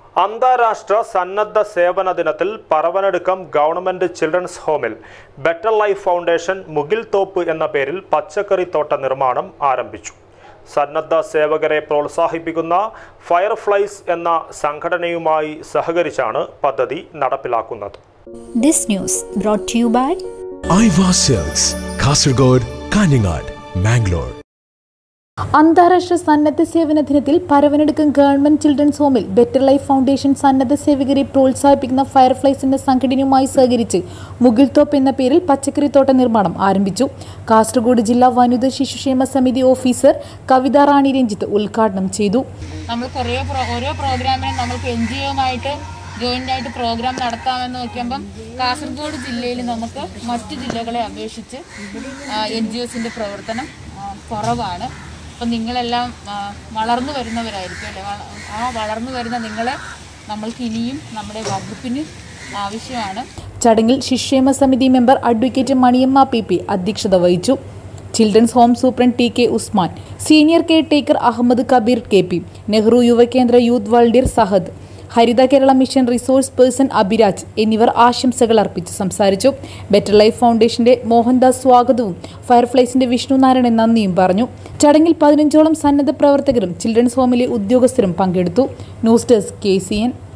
അന്താരാഷ്ട്ര സന്നദ്ധ സേവന ദിനത്തിൽ പറവനടുക്കം ഗവൺമെന്റ് ചിൽഡ്രൻസ് ഹോമിൽ ബെറ്റർ ലൈഫ് ഫൗണ്ടേഷൻ മുകിൽ തോപ്പ് എന്ന പേരിൽ പച്ചക്കറി തോട്ട നിർമ്മാണം ആരംഭിച്ചു സന്നദ്ധ സേവകരെ പ്രോത്സാഹിപ്പിക്കുന്ന ഫയർഫ്ലൈസ് എന്ന സംഘടനയുമായി സഹകരിച്ചാണ് പദ്ധതി നടപ്പിലാക്കുന്നത് This news brought to you by Aiwa sales Kasaragod Kanhangad Mangalore അന്താരാഷ്ട്ര സന്നദ്ധ സേവന ദിനത്തിൽ പരവനടുക്കം ഗവൺമെന്റ് ചിൽഡ്രൻസ് ഹോമിൽ ബെറ്റർ ലൈഫ് ഫൗണ്ടേഷൻ സന്നദ്ധ സേവകരെ പ്രോത്സാഹിപ്പിക്കുന്ന ഫയർഫ്ലൈസ് എന്ന സംഘടനയുമായി സഹകരിച്ച് മുകിൽ തോപ്പ് എന്ന പേരിൽ പച്ചക്കറിത്തോട്ട നിർമ്മാണം ആരംഭിച്ചു കാസർഗോഡ് ജില്ലാ വനിതാ ശിശുക്ഷേമ സമിതി ഓഫീസർ കവിത റാണി രഞ്ജിത്ത് ഉദ്ഘാടനം ചെയ്തു നമ്മൾ കുറേ പ്രോ ഓരോ പ്രോഗ്രാമിനും നമ്മൾക്ക് എൻ ജി ഒമായിട്ട് ജോയിൻ്റ് ആയിട്ട് പ്രോഗ്രാം നടത്താമെന്ന് നോക്കുമ്പം കാസർഗോഡ് ജില്ലയിൽ നമുക്ക് മറ്റു ജില്ലകളെ അപേക്ഷിച്ച് എൻ ജി ഒസിൻ്റെ പ്രവർത്തനം ആ, കുറവാണ് അപ്പം നിങ്ങളെല്ലാം ആ, വളർന്നു വരുന്നവരായിരിക്കും അല്ലേ വള- ആ വളർന്നു വരുന്ന നിങ്ങളെ നമ്മൾക്ക് ഇനിയും നമ്മുടെ വകുപ്പിന് ആവശ്യമാണ് ചടങ്ങിൽ ശിശുക്ഷേമ സമിതി member advocate Maniyamma P P അധ്യക്ഷത വഹിച്ചു children's home superintendent T K Usman senior caretaker Ahammed Kabeer K P Nehru Yuva Kendra youth volunteer Sahad Haritha Kerala mission resource person Abhiraj എന്നിവർ ആശംസകൾ അർപ്പിച്ച് സംസാരിച്ചു ബെറ്റർ ലൈഫ് ഫൗണ്ടേഷന്റെ മോഹൻദാസ് സ്വാഗതവും ഫയർഫ്ലൈസിന്റെ വിഷ്ണു നാരായണൻ നന്ദിയും പറഞ്ഞു ചടങ്ങിൽ പതിനഞ്ചോളം സന്നദ്ധ പ്രവർത്തകരും ചിൽഡ്രൻസ് ഹോമിലെ ഉദ്യോഗസ്ഥരും പങ്കെടുത്തു news desk K C N